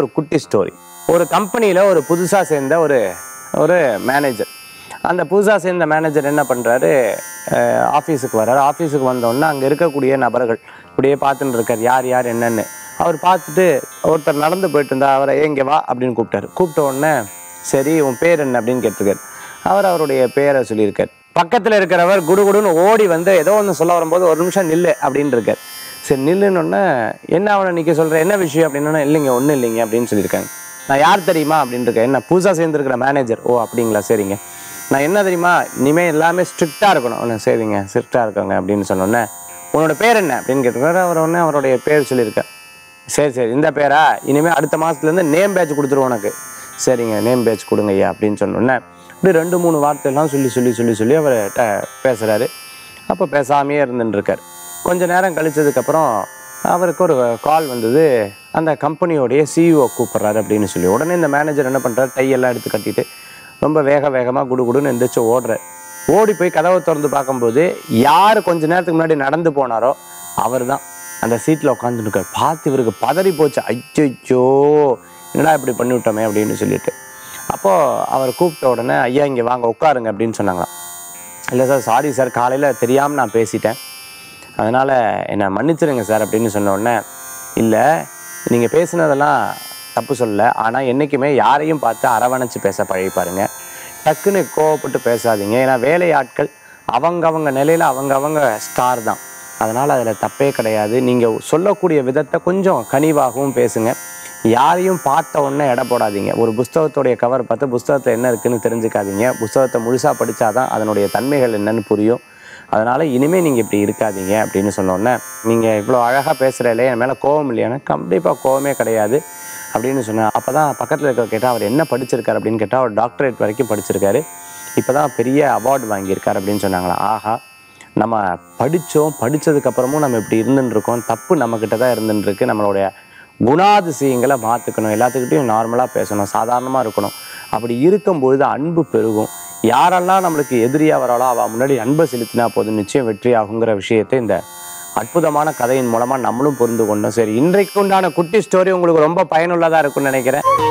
ஒரு குட்டி ஸ்டோரி ஒரு கம்பெனியில் ஒரு புதுசாக சேர்ந்த ஒரு ஒரு மேனேஜர் அந்த புதுசாக சேர்ந்த மேனேஜர் என்ன பண்ணுறாரு ஆஃபீஸுக்கு வர்றாரு ஆஃபீஸுக்கு வந்தோடனே அங்கே இருக்கக்கூடிய நபர்கள் இப்படியே பார்த்துட்டு இருக்கார் யார் யார் என்னன்னு அவர் பார்த்துட்டு ஒருத்தர் நடந்து போயிட்டு இருந்தா அவரை "ஏய், இங்கே வா அப்படின்னு கூப்பிட்டாரு கூப்பிட்ட உடனே சரி உன் பேர் என்ன அப்படின்னு கேட்டிருக்காரு அவர் அவருடைய பேரை சொல்லியிருக்கார் பக்கத்தில் இருக்கிறவர் குடுகுடுன்னு ஓடி வந்து ஏதோ ஒன்று சொல்ல வரும்போது ஒரு நிமிஷம் நில்லு அப்படின்னு இருக்கார் சரி நில்லுன்னொன்னே என்ன அவனை நிற்க சொல்கிற என்ன விஷயம் அப்படின்னா இல்லைங்க ஒன்றும் இல்லைங்க அப்படின்னு சொல்லியிருக்காங்க நான் யார் தெரியுமா அப்படின்னு இருக்கேன் என்ன புதுசாக சேர்ந்துருக்கிற மேனேஜர் ஓ அப்படிங்களா சரிங்க நான் என்ன தெரியுமா இனிமேல் எல்லாமே ஸ்ட்ரிக்டாக இருக்கணும் ஒன்று சரிங்க ஸ்ட்ரிக்டாக இருக்காங்க அப்படின்னு சொன்னோன்னே உன்னோட பேர் என்ன அப்படின்னு கேட்டிருக்காரு அவர் உடனே அவருடைய பேர் சொல்லியிருக்கேன் சரி சரி இந்த பேரா இனிமேல் அடுத்த மாதத்துலேருந்து நேம் பேட்ச் கொடுத்துருவோம் உனக்கு சரிங்க நேம் பேட்ச் கொடுங்க ஐயா அப்படின்னு சொன்னோன்னே இப்படி ரெண்டு மூணு வார்த்தையெல்லாம் சொல்லி சொல்லி சொல்லி சொல்லி அவர் பேசுகிறாரு அப்போ பேசாமையே இருந்துட்டு இருக்கார் கொஞ்ச நேரம் கழிச்சதுக்கப்புறம் அவருக்கு ஒரு கால் வந்தது அந்த கம்பெனியோடைய சிஇஓ கூப்பிட்றாரு அப்படின்னு சொல்லி உடனே இந்த மேனேஜர் என்ன பண்ணுறாரு டையெல்லாம் எடுத்து கட்டிட்டு ரொம்ப வேக வேகமாக குடு குடுன்னு எந்திரிச்சு ஓடுறார் ஓடி போய் கதவை திறந்து பார்க்கும்போது யார் கொஞ்ச நேரத்துக்கு முன்னாடி நடந்து போனாரோ அவர் தான் அந்த சீட்டில் உட்காந்துருக்கார் பார்த்து இவருக்கு பதறி போச்சு ஐயோ என்னடா இப்படி பண்ணிவிட்டோமே அப்படின்னு சொல்லிட்டு அப்போது அவர் கூப்பிட்ட உடனே ஐயா இங்கே வாங்க உட்காருங்க அப்படின்னு சொன்னாங்களாம் இல்லை சார் சாரி சார் காலையில் தெரியாமல் நான் பேசிட்டேன் அதனால் என்னை மன்னிச்சிடுங்க சார் அப்படின்னு சொன்ன உடனே இல்லை நீங்கள் பேசுனதெல்லாம் தப்பு சொல்லல ஆனால் என்றைக்குமே யாரையும் பார்த்து அரவணைச்சு பேச பழகி பாருங்க டக்குன்னு கோவப்பட்டு பேசாதீங்க ஏன்னா வேலையாட்கள் அவங்கவங்க நிலையில் அவங்கவங்க ஸ்டார் தான் அதனால் அதில் தப்பே கிடையாது நீங்கள் சொல்லக்கூடிய விதத்தை கொஞ்சம் கனிவாகவும் பேசுங்க யாரையும் பார்த்த உடனே எடை போடாதீங்க ஒரு புஸ்தகத்துடைய கவர் பார்த்து புஸ்தகத்தில் என்ன இருக்குன்னு தெரிஞ்சுக்காதீங்க புஸ்தகத்தை முழுசாக படித்தாதான் அதனுடைய தன்மைகள் என்னன்னு புரியும் அதனால் இனிமேல் நீங்கள் இப்படி இருக்காதீங்க அப்படின்னு சொன்னோன்னே நீங்கள் இவ்வளோ அழகாக பேசுகிறீங்களே என் மேலே கோவம் இல்லையானா கண்டிப்பாக கோவமே கிடையாது அப்படின்னு சொன்னேன் அப்போ தான் பக்கத்தில் இருக்க கேட்டால் அவர் என்ன படிச்சிருக்காரு அப்படின்னு கேட்டால் அவர் டாக்டரேட் வரைக்கும் படிச்சிருக்காரு இப்போ தான் பெரிய அவார்டு வாங்கியிருக்காரு அப்படின்னு சொன்னாங்களா ஆஹா நம்ம படித்தோம் படித்ததுக்கப்புறமும் நம்ம இப்படி இருந்துன்னு இருக்கோம் தப்பு நம்மக்கிட்ட தான் இருந்துன்னு இருக்கு நம்மளுடைய குணாதிசயங்களை மாற்றுக்கணும் எல்லாத்துக்கிட்டையும் நார்மலாக பேசணும் சாதாரணமாக இருக்கணும் அப்படி இருக்கும்பொழுது அன்பு பெருகும் யாரெல்லாம் நம்மளுக்கு எதிரியாக வராளோ அவள் முன்னாடி அன்பை செலுத்தினா போதும் நிச்சயம் வெற்றி ஆகுங்கிற விஷயத்தை இந்த அற்புதமான கதையின் மூலமாக நம்மளும் புரிந்து கொண்டோம் சரி இன்றைக்கு உண்டான குட்டி ஸ்டோரி உங்களுக்கு ரொம்ப பயனுள்ளதாக இருக்கும்னு நினைக்கிறேன்